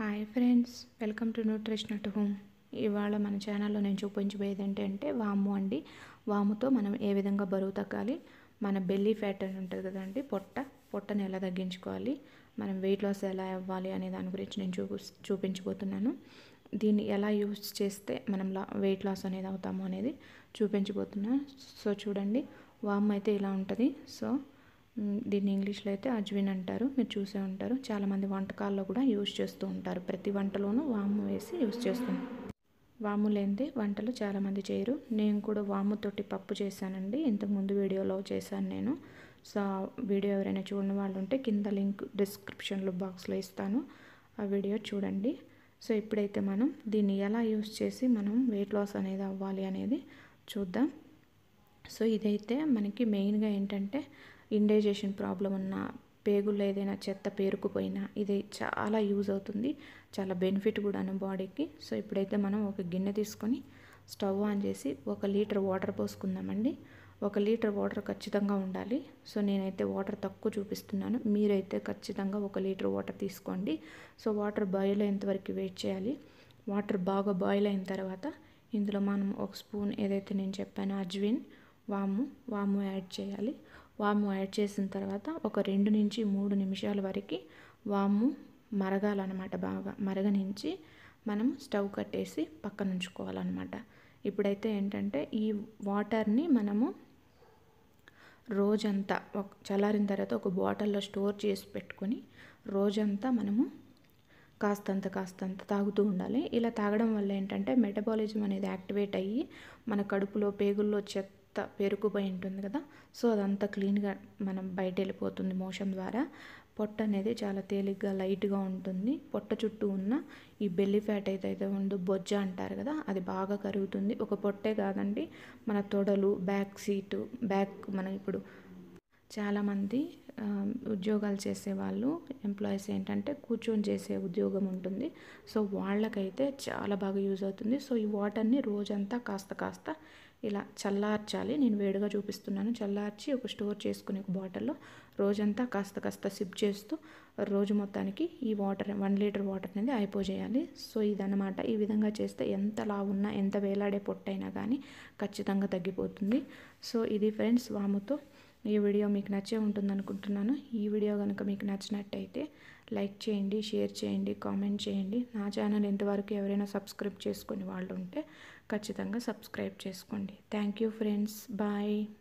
hi friends welcome to nutrition at home ఇవాళ మన ఛానల్లో నేను చూపించబోయేది ఏంటంటే వాము అండి వాముతో మనం ఏ విధంగా బరువు తగ్గాలి మన బెల్లీ ఫ్యాట్ అని ఉంటుంది కదండి పొట్ట పొట్టని ఎలా తగ్గించుకోవాలి మనం వెయిట్ లాస్ ఎలా అవ్వాలి అనే దాని గురించి నేను చూపి చూపించబోతున్నాను దీన్ని ఎలా యూస్ చేస్తే మనం లా వెయిట్ లాస్ అనేది అవుతాము అనేది చూపించబోతున్నాను సో చూడండి వామ్ అయితే ఇలా ఉంటుంది సో మ్, దీన్ని ఇంగ్లీష్లో అయితే అజ్విన్ అంటారు మీరు చూసే ఉంటారు చాలామంది వంటకాల్లో కూడా యూజ్ చేస్తూ ఉంటారు ప్రతి వంటలోనూ వాము వేసి యూజ్ చేస్తాం వాము లేనిదే వంటలు చాలామంది చేయరు నేను కూడా వాముతోటి పప్పు చేశానండి ఇంతకుముందు వీడియోలో చేశాను నేను సో ఆ వీడియో ఎవరైనా చూడని వాళ్ళు ఉంటే కింద లింక్ డిస్క్రిప్షన్లో బాక్స్లో ఇస్తాను ఆ వీడియో చూడండి సో ఇప్పుడైతే మనం దీన్ని ఎలా యూస్ చేసి మనం వెయిట్ లాస్ అనేది అవ్వాలి అనేది చూద్దాం సో ఇదైతే మనకి మెయిన్గా ఏంటంటే ఇండైజేషన్ ప్రాబ్లం ఉన్న పేగుల్లో ఏదైనా చెత్త పేరుకుపోయినా ఇది చాలా యూజ్ అవుతుంది చాలా బెనిఫిట్ కూడాను బాడీకి సో ఇప్పుడైతే మనం ఒక గిన్నె తీసుకొని స్టవ్ ఆన్ చేసి ఒక లీటర్ వాటర్ పోసుకుందామండి ఒక లీటర్ వాటర్ ఖచ్చితంగా ఉండాలి సో నేనైతే వాటర్ తక్కువ చూపిస్తున్నాను మీరైతే ఖచ్చితంగా ఒక లీటర్ వాటర్ తీసుకోండి సో వాటర్ బాయిల్ అయ్యేంత వరకు వెయిట్ చేయాలి వాటర్ బాగా బాయిల్ అయిన తర్వాత ఇందులో మనం ఒక స్పూన్ ఏదైతే నేను చెప్పానో అజ్విన్ వాము వాము యాడ్ చేయాలి వాము యాడ్ చేసిన తర్వాత ఒక రెండు నుంచి మూడు నిమిషాల వరకు వాము మరగాలన్నమాట బాగా మరగనించి మనం స్టవ్ కట్టేసి పక్కన ఉంచుకోవాలన్నమాట ఇప్పుడైతే ఏంటంటే ఈ వాటర్ని మనము రోజంతా ఒక చల్లారిన తర్వాత ఒక బాటిల్లో స్టోర్ చేసి పెట్టుకొని రోజంతా మనము కాస్తంత కాస్తంత తాగుతూ ఉండాలి ఇలా తాగడం వల్ల ఏంటంటే మెటబాలిజం అనేది యాక్టివేట్ అయ్యి మన కడుపులో పేగుల్లో చెత్త పేరుకుపోయి ఉంటుంది కదా సో అదంతా క్లీన్గా మనం బయట వెళ్ళిపోతుంది మోషన్ ద్వారా పొట్ట అనేది చాలా తేలిగ్గా లైట్గా ఉంటుంది పొట్ట చుట్టూ ఉన్న ఈ బెల్లి ఫ్యాట్ ఏదైతే ఉందో బొజ్జ అంటారు కదా అది బాగా కరుగుతుంది ఒక పొట్టే కాదండి మన తొడలు బ్యాక్ సీటు బ్యాక్ మనం ఇప్పుడు చాలామంది ఆ, ఉద్యోగాలు చేసేవాళ్ళు ఎంప్లాయీస్ ఏంటంటే కూర్చొని చేసే ఉద్యోగం ఉంటుంది సో వాళ్ళకైతే చాలా బాగా యూజ్ అవుతుంది సో ఈ వాటర్ని రోజంతా కాస్త కాస్త ఇలా చల్లార్చాలి నేను వేడిగా చూపిస్తున్నాను చల్లార్చి ఒక స్టోర్ చేసుకునే ఒక బాటిల్లో రోజంతా కాస్త కాస్త సిప్ చేస్తూ రోజు మొత్తానికి ఈ వాటర్ వన్ లీటర్ వాటర్ అనేది అయిపోజేయాలి సో ఇదన్నమాట ఈ విధంగా చేస్తే ఎంత లావున్నా ఎంత వేలాడే పొట్టైనా కానీ ఖచ్చితంగా తగ్గిపోతుంది సో ఇది ఫ్రెండ్స్ వాముతో ఈ వీడియో మీకు నచ్చే ఉంటుంది అనుకుంటున్నాను ఈ వీడియో కనుక మీకు నచ్చినట్టయితే లైక్ చేయండి షేర్ చేయండి కామెంట్ చేయండి నా ఛానల్ ఇంతవరకు ఎవరైనా సబ్స్క్రైబ్ చేసుకునే వాళ్ళు ఉంటే ఖచ్చితంగా సబ్స్క్రైబ్ చేసుకోండి థ్యాంక్ యూ ఫ్రెండ్స్ బాయ్